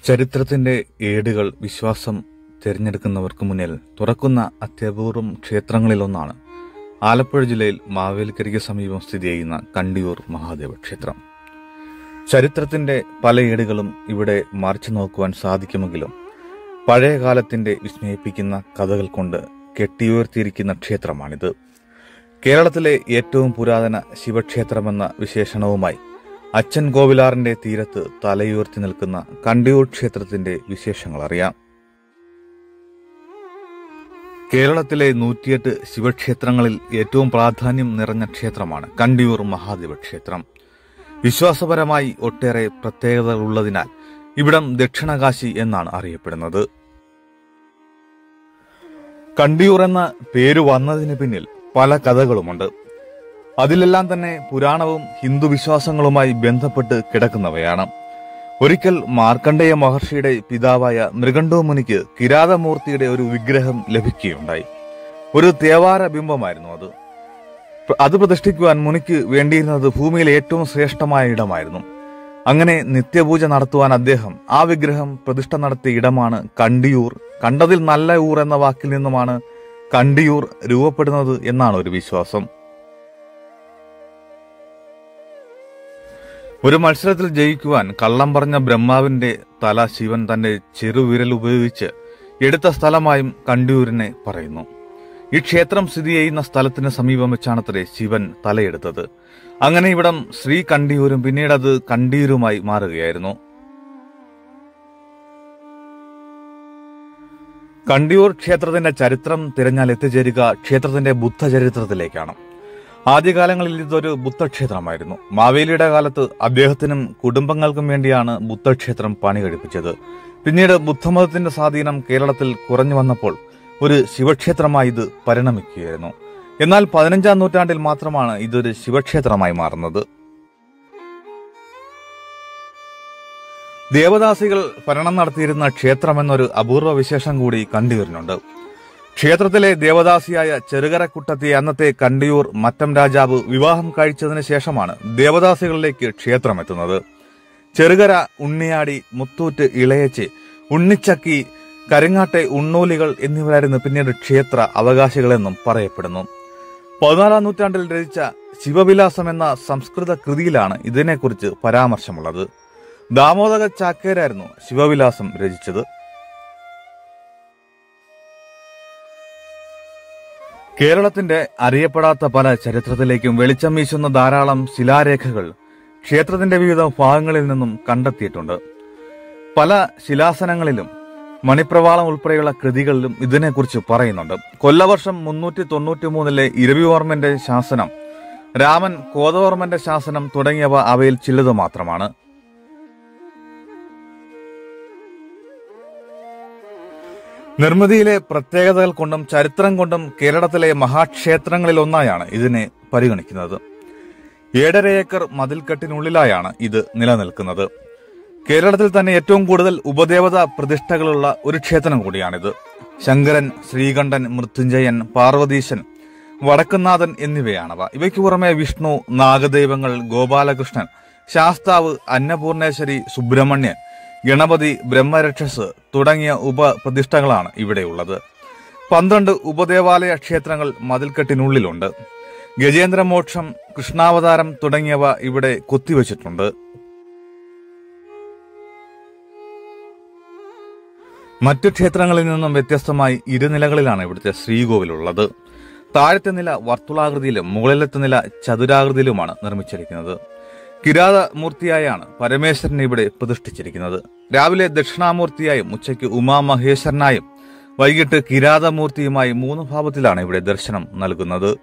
ചരിത്രത്തിന്റെ ഏടുകൾ വിശ്വാസം തിരഞ്ഞെടുക്കുന്നവർക്ക് മുന്നിൽ തുറക്കുന്ന അത്യപൂർവം ക്ഷേത്രങ്ങളിലൊന്നാണ് ആലപ്പുഴ ജില്ലയിൽ മാവേലിക്കരയ്ക്ക് സമീപം സ്ഥിതി ചെയ്യുന്ന കണ്ടിയൂർ മഹാദേവ ക്ഷേത്രം ചരിത്രത്തിന്റെ പല ഏടുകളും ഇവിടെ മറിച്ചു നോക്കുവാൻ സാധിക്കുമെങ്കിലും പഴയ കാലത്തിന്റെ വിസ്മയിപ്പിക്കുന്ന കഥകൾ കൊണ്ട് കെട്ടിയുയർത്തിയിരിക്കുന്ന ക്ഷേത്രമാണിത് കേരളത്തിലെ ഏറ്റവും പുരാതന ശിവക്ഷേത്രമെന്ന വിശേഷണവുമായി അച്ഛൻ കോവിലാറിന്റെ തീരത്ത് തലയുയർത്തി നിൽക്കുന്ന കണ്ടിയൂർ ക്ഷേത്രത്തിന്റെ വിശേഷങ്ങൾ അറിയാം കേരളത്തിലെ നൂറ്റിയെട്ട് ശിവക്ഷേത്രങ്ങളിൽ ഏറ്റവും പ്രാധാന്യം നിറഞ്ഞ ക്ഷേത്രമാണ് കണ്ടിയൂർ മഹാദേവ ക്ഷേത്രം വിശ്വാസപരമായി ഒട്ടേറെ പ്രത്യേകതകളുള്ളതിനാൽ ഇവിടം ദക്ഷിണകാശി എന്നാണ് അറിയപ്പെടുന്നത് കണ്ടിയൂർ എന്ന പേര് വന്നതിന് പിന്നിൽ പല കഥകളുമുണ്ട് അതിലെല്ലാം തന്നെ പുരാണവും ഹിന്ദു വിശ്വാസങ്ങളുമായി ബന്ധപ്പെട്ട് കിടക്കുന്നവയാണ് ഒരിക്കൽ മാർക്കണ്ഡേയ മഹർഷിയുടെ പിതാവായ മൃഗണ്ടോ മുനിക്ക് കിരാതമൂർത്തിയുടെ ഒരു വിഗ്രഹം ലഭിക്കുകയുണ്ടായി ഒരു തേവാര ബിംബമായിരുന്നു അത് അത് പ്രതിഷ്ഠിക്കുവാൻ മുനിക്ക് വേണ്ടിയിരുന്നത് ഭൂമിയിലെ ഏറ്റവും ശ്രേഷ്ഠമായ ഇടമായിരുന്നു അങ്ങനെ നിത്യപൂജ നടത്തുവാൻ അദ്ദേഹം ആ വിഗ്രഹം പ്രതിഷ്ഠ നടത്തിയ ഇടമാണ് കണ്ടിയൂർ കണ്ടതിൽ നല്ല ഊർ എന്ന വാക്കിൽ നിന്നുമാണ് കണ്ടിയൂർ രൂപപ്പെടുന്നത് എന്നാണ് ഒരു വിശ്വാസം ഒരു മത്സരത്തിൽ ജയിക്കുവാൻ കള്ളം പറഞ്ഞ ബ്രഹ്മാവിന്റെ തല ശിവൻ തന്റെ ചെറുവിരൽ ഉപയോഗിച്ച് എടുത്ത സ്ഥലമായും കണ്ടിയൂരിനെ പറയുന്നു ഈ ക്ഷേത്രം സ്ഥിതി ചെയ്യുന്ന സ്ഥലത്തിന് സമീപം വെച്ചാണത്രേ ശിവൻ തലയെടുത്തത് അങ്ങനെ ഇവിടം ശ്രീ കണ്ടിയൂരും പിന്നീട് അത് കണ്ടിയൂരുമായി മാറുകയായിരുന്നു കണ്ടിയൂർ ക്ഷേത്രത്തിന്റെ ചരിത്രം തിരഞ്ഞാൽ എത്തിച്ചേരുക ക്ഷേത്രത്തിന്റെ ബുദ്ധചരിത്രത്തിലേക്കാണ് ആദ്യകാലങ്ങളിൽ ഇതൊരു ബുദ്ധക്ഷേത്രമായിരുന്നു മാവേലിയുടെ കാലത്ത് അദ്ദേഹത്തിനും കുടുംബങ്ങൾക്കും വേണ്ടിയാണ് ബുദ്ധക്ഷേത്രം പണി കഴിപ്പിച്ചത് പിന്നീട് ബുദ്ധമതത്തിന്റെ സ്വാധീനം കേരളത്തിൽ കുറഞ്ഞു വന്നപ്പോൾ ഒരു ശിവക്ഷേത്രമായി ഇത് പരിണമിക്കുകയായിരുന്നു എന്നാൽ പതിനഞ്ചാം നൂറ്റാണ്ടിൽ മാത്രമാണ് ഇതൊരു ശിവക്ഷേത്രമായി മാറുന്നത് ദേവദാസികൾ ഭരണം നടത്തിയിരുന്ന ക്ഷേത്രം എന്നൊരു അപൂർവ വിശേഷം കൂടി കണ്ടിയൂരിനുണ്ട് ക്ഷേത്രത്തിലെ ദേവദാസിയായ ചെറുകരക്കുട്ടത്തിയെ അന്നത്തെ കണ്ടിയൂർ മറ്റം രാജാവ് വിവാഹം കഴിച്ചതിന് ശേഷമാണ് ദേവദാസികളിലേക്ക് ക്ഷേത്രം എത്തുന്നത് ചെറുകര ഉണ്ണിയാടി മുത്തൂറ്റ് ഇളയച്ചി ഉണ്ണിച്ചക്കി കരിങ്ങാട്ടെ ഉണ്ണൂലികൾ എന്നിവരായിരുന്നു പിന്നീട് ക്ഷേത്ര അവകാശികളെന്നും പറയപ്പെടുന്നു പതിനാലാം നൂറ്റാണ്ടിൽ രചിച്ച ശിവവിലാസം എന്ന സംസ്കൃത കൃതിയിലാണ് ഇതിനെക്കുറിച്ച് പരാമർശമുള്ളത് ദാമോദര ചാക്കേരായിരുന്നു ശിവവിലാസം രചിച്ചത് കേരളത്തിന്റെ അറിയപ്പെടാത്ത പല ചരിത്രത്തിലേക്കും വെളിച്ചം വീശുന്ന ധാരാളം ശിലാരേഖകൾ ക്ഷേത്രത്തിന്റെ വിവിധ ഭാഗങ്ങളിൽ നിന്നും കണ്ടെത്തിയിട്ടുണ്ട് പല ശിലാസനങ്ങളിലും മണിപ്രവാളം ഉൾപ്പെടെയുള്ള കൃതികളിലും ഇതിനെക്കുറിച്ച് പറയുന്നുണ്ട് കൊല്ലവർഷം മുന്നൂറ്റി തൊണ്ണൂറ്റി മൂന്നിലെ ഇരവിവർമ്മന്റെ ശാസനം രാമൻ കോതവർമ്മന്റെ ശാസനം തുടങ്ങിയവ അവയിൽ ചിലത് മാത്രമാണ് നിർമ്മിതിയിലെ പ്രത്യേകതകൾ കൊണ്ടും ചരിത്രം കൊണ്ടും കേരളത്തിലെ മഹാക്ഷേത്രങ്ങളിൽ ഒന്നായാണ് ഇതിനെ പരിഗണിക്കുന്നത് ഏഴര ഏക്കർ മതിൽക്കെട്ടിനുള്ളിലായാണ് ഇത് നിലനിൽക്കുന്നത് കേരളത്തിൽ തന്നെ ഏറ്റവും കൂടുതൽ ഉപദേവത പ്രതിഷ്ഠകളുള്ള ഒരു ക്ഷേത്രം കൂടിയാണിത് ശങ്കരൻ ശ്രീകണ്ഠൻ മൃത്യുഞ്ജയൻ പാർവതീശൻ വടക്കുന്നാഥൻ എന്നിവയാണവ ഇവയ്ക്ക് പുറമെ വിഷ്ണു നാഗദൈവങ്ങൾ ഗോപാലകൃഷ്ണൻ ശാസ്താവ് അന്നപൂർണേശ്വരി സുബ്രഹ്മണ്യൻ ഗണപതി ബ്രഹ്മരക്ഷസ് തുടങ്ങിയ ഉപപ്രതിഷ്ഠകളാണ് ഇവിടെയുള്ളത് പന്ത്രണ്ട് ഉപദേവാലയ ക്ഷേത്രങ്ങൾ മതിൽക്കെട്ടിനുള്ളിലുണ്ട് ഗജേന്ദ്രമോക്ഷം കൃഷ്ണാവതാരം തുടങ്ങിയവ ഇവിടെ കൊത്തിവച്ചിട്ടുണ്ട് മറ്റു ക്ഷേത്രങ്ങളിൽ നിന്നും വ്യത്യസ്തമായി ഇരുനിലകളിലാണ് ഇവിടുത്തെ ശ്രീകോവിലുള്ളത് താഴത്തെ നില വർത്തുളാകൃതിയിലും മുകളിലത്തെ നില ചതുരാകൃതിയിലുമാണ് നിർമ്മിച്ചിരിക്കുന്നത് കിരാത മൂർത്തിയായാണ് പരമേശ്വരനെ ഇവിടെ പ്രതിഷ്ഠിച്ചിരിക്കുന്നത് രാവിലെ ദക്ഷിണാമൂർത്തിയായും ഉച്ചയ്ക്ക് ഉമാമഹേശ്വരനായും വൈകിട്ട് കിരാതമൂർത്തിയുമായി മൂന്ന് ഭാവത്തിലാണ് ഇവിടെ ദർശനം നൽകുന്നത്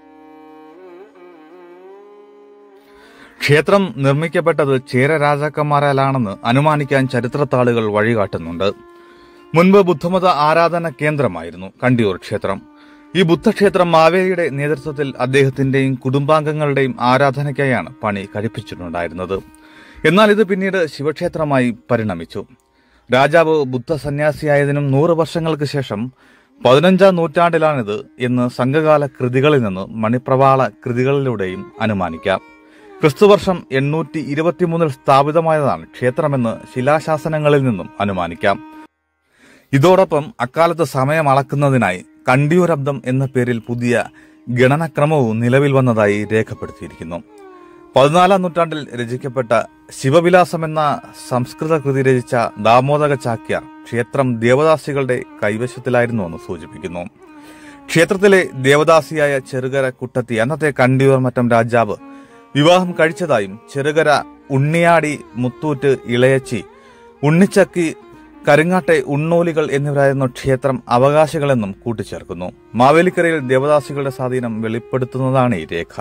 ക്ഷേത്രം നിർമ്മിക്കപ്പെട്ടത് ചേര രാജാക്കന്മാരാലാണെന്ന് അനുമാനിക്കാൻ ചരിത്രത്താളുകൾ വഴികാട്ടുന്നുണ്ട് മുൻപ് ബുദ്ധമത ആരാധന കേന്ദ്രമായിരുന്നു കണ്ടിയൂർ ക്ഷേത്രം ഈ ബുദ്ധക്ഷേത്രം മാവേലിയുടെ നേതൃത്വത്തിൽ അദ്ദേഹത്തിന്റെയും കുടുംബാംഗങ്ങളുടെയും ആരാധനയ്ക്കായാണ് പണി കഴിപ്പിച്ചിട്ടുണ്ടായിരുന്നത് എന്നാൽ ഇത് പിന്നീട് ശിവക്ഷേത്രമായി പരിണമിച്ചു രാജാവ് ബുദ്ധ സന്യാസിയായതിനും നൂറ് വർഷങ്ങൾക്ക് ശേഷം പതിനഞ്ചാം നൂറ്റാണ്ടിലാണിത് എന്ന് സംഘകാല കൃതികളിൽ നിന്ന് മണിപ്രവാള കൃതികളിലൂടെയും അനുമാനിക്കാം ക്രിസ്തുവർഷം എണ്ണൂറ്റി ഇരുപത്തിമൂന്നിൽ സ്ഥാപിതമായതാണ് ക്ഷേത്രമെന്ന് ശിലാശാസനങ്ങളിൽ നിന്നും അനുമാനിക്കാം ഇതോടൊപ്പം അക്കാലത്ത് സമയം അളക്കുന്നതിനായി കണ്ടിയൂരബ്ദം എന്ന പേരിൽ പുതിയ ഗണനക്രമവും നിലവിൽ വന്നതായി രേഖപ്പെടുത്തിയിരിക്കുന്നു പതിനാലാം നൂറ്റാണ്ടിൽ രചിക്കപ്പെട്ട ശിവവിലാസം എന്ന സംസ്കൃത കൃതി രചിച്ച ദാമോദക ചാക്യാർ ക്ഷേത്രം ദേവദാസികളുടെ കൈവശത്തിലായിരുന്നുവെന്ന് സൂചിപ്പിക്കുന്നു ക്ഷേത്രത്തിലെ ദേവദാസിയായ ചെറുകര കുട്ടത്തി അന്നത്തെ കണ്ടിയൂർ മറ്റം രാജാവ് വിവാഹം കഴിച്ചതായും ചെറുകര ഉണ്ണിയാടി മുത്തൂറ്റ് ഇളയച്ചി ഉണ്ണിച്ചക്കി കരുങ്ങാട്ടെ ഉണ്ണൂലികൾ എന്നിവരായിരുന്നു ക്ഷേത്രം അവകാശികളെന്നും കൂട്ടിച്ചേർക്കുന്നു മാവേലിക്കരയിൽ ദേവദാസികളുടെ സ്വാധീനം വെളിപ്പെടുത്തുന്നതാണ് ഈ രേഖ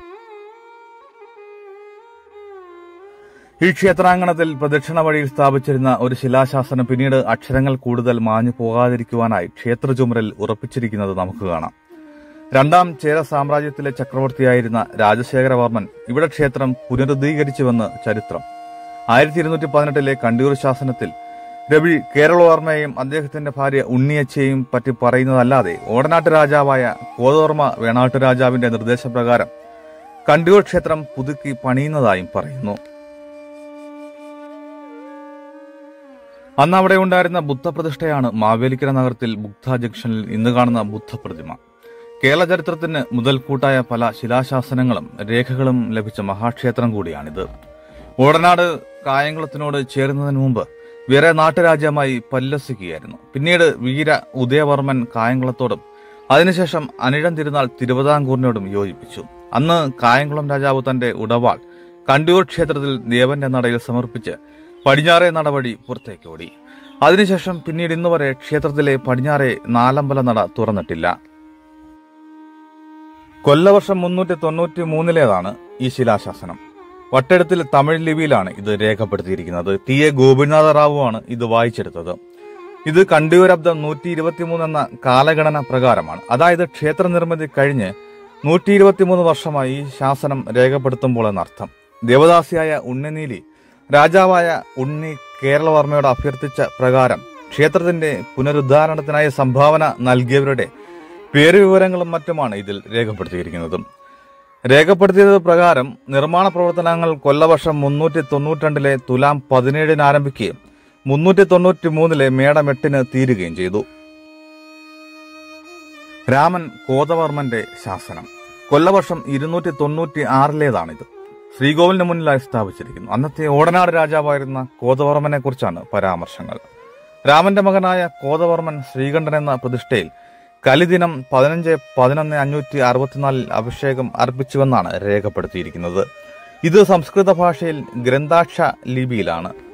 ഈ ക്ഷേത്രാങ്കണത്തിൽ പ്രദക്ഷിണ വഴിയിൽ സ്ഥാപിച്ചിരുന്ന ഒരു ശിലാശാസനം പിന്നീട് അക്ഷരങ്ങൾ കൂടുതൽ മാഞ്ഞു പോകാതിരിക്കുവാനായി ക്ഷേത്ര ചുമരിൽ ഉറപ്പിച്ചിരിക്കുന്നത് നമുക്ക് കാണാം രണ്ടാം ചേര സാമ്രാജ്യത്തിലെ ചക്രവർത്തിയായിരുന്ന രാജശേഖരവർമ്മൻ ഇവിടെ ക്ഷേത്രം പുനരുദ്ധീകരിച്ചുവെന്ന് ചരിത്രം ആയിരത്തി ഇരുന്നൂറ്റി പതിനെട്ടിലെ കണ്ടിയൂർ ശാസനത്തിൽ രവി കേരളവർമ്മയെയും അദ്ദേഹത്തിന്റെ ഭാര്യ ഉണ്ണിയച്ചയെയും പറ്റി പറയുന്നതല്ലാതെ ഓടനാട്ട് രാജാവായ കോതോർമ്മ വേണാട്ടു രാജാവിന്റെ നിർദ്ദേശപ്രകാരം കണ്ടിയൂർ ക്ഷേത്രം പുതുക്കി പണിയുന്നതായും പറയുന്നു അന്ന് അവിടെ ഉണ്ടായിരുന്ന ബുദ്ധപ്രതിഷ്ഠയാണ് മാവേലിക്കര നഗരത്തിൽ ബുദ്ധ ജംഗ്ഷനിൽ ഇന്ന് കാണുന്ന ബുദ്ധപ്രതിമ കേരള ചരിത്രത്തിന് മുതൽക്കൂട്ടായ പല ശിലാശാസനങ്ങളും രേഖകളും ലഭിച്ച മഹാക്ഷേത്രം കൂടിയാണിത് ഓടനാട് കായംകുളത്തിനോട് ചേരുന്നതിന് മുമ്പ് വേറെ നാട്ടുരാജ്യമായി പല്ലസിക്കുകയായിരുന്നു പിന്നീട് വീര ഉദയവർമ്മൻ കായംകുളത്തോടും അതിനുശേഷം അനിഴം തിരുനാൾ തിരുവിതാംകൂറിനോടും യോജിപ്പിച്ചു അന്ന് കായംകുളം രാജാവ് തന്റെ ഉടവാൾ കണ്ടിയൂർ ക്ഷേത്രത്തിൽ ദേവന്റെ നടയിൽ സമർപ്പിച്ച് പടിഞ്ഞാറേ നടവഴി പുറത്തേക്ക് ഓടി അതിനുശേഷം പിന്നീട് ഇന്നുവരെ ക്ഷേത്രത്തിലെ പടിഞ്ഞാറേ നാലമ്പല നട തുറന്നിട്ടില്ല കൊല്ലവർഷം മുന്നൂറ്റി തൊണ്ണൂറ്റി മൂന്നിലേതാണ് ഈ ശിലാശാസനം വട്ടെഴുത്തിൽ തമിഴ് ലിപിയിലാണ് ഇത് രേഖപ്പെടുത്തിയിരിക്കുന്നത് ടി എ ഗോപിനാഥ റാവു ആണ് ഇത് വായിച്ചെടുത്തത് ഇത് കണ്ടിയൂരബ്ദം നൂറ്റി ഇരുപത്തിമൂന്ന് എന്ന കാലഗണന പ്രകാരമാണ് അതായത് ക്ഷേത്ര നിർമ്മിതി കഴിഞ്ഞ് നൂറ്റി ഇരുപത്തിമൂന്ന് വർഷമായി ഈ ശാസനം രേഖപ്പെടുത്തുമ്പോൾ എന്നർത്ഥം ദേവദാസിയായ ഉണ്ണിനീലി രാജാവായ ഉണ്ണി കേരളവർമ്മയോട് അഭ്യർത്ഥിച്ച പ്രകാരം ക്ഷേത്രത്തിന്റെ പുനരുദ്ധാരണത്തിനായി സംഭാവന നൽകിയവരുടെ പേരുവിവരങ്ങളും മറ്റുമാണ് ഇതിൽ രേഖപ്പെടുത്തിയിരിക്കുന്നത് രേഖപ്പെടുത്തിയത് പ്രകാരം നിർമ്മാണ പ്രവർത്തനങ്ങൾ കൊല്ലവർഷം മുന്നൂറ്റി തൊണ്ണൂറ്റിരണ്ടിലെ തുലാം പതിനേഴിന് ആരംഭിക്കുകയും മുന്നൂറ്റി തൊണ്ണൂറ്റി മൂന്നിലെ മേടം എട്ടിന് തീരുകയും ചെയ്തു രാമൻ കോതവർമ്മന്റെ ശാസനം കൊല്ലവർഷം ഇരുന്നൂറ്റി തൊണ്ണൂറ്റി ആറിലേതാണിത് ശ്രീകോവിലിന് മുന്നിലായി സ്ഥാപിച്ചിരിക്കുന്നു അന്നത്തെ ഓടനാട് രാജാവായിരുന്ന കോതവർമ്മനെ കുറിച്ചാണ് പരാമർശങ്ങൾ രാമന്റെ മകനായ കോതവർമ്മൻ ശ്രീകണ്ഠൻ എന്ന പ്രതിഷ്ഠയിൽ കലിദിനം പതിനഞ്ച് പതിനൊന്ന് അഞ്ഞൂറ്റി അറുപത്തിനാലിൽ അഭിഷേകം അർപ്പിച്ചുവെന്നാണ് രേഖപ്പെടുത്തിയിരിക്കുന്നത് ഇത് സംസ്കൃത ഭാഷയിൽ ഗ്രന്ഥാക്ഷ ലിപിയിലാണ്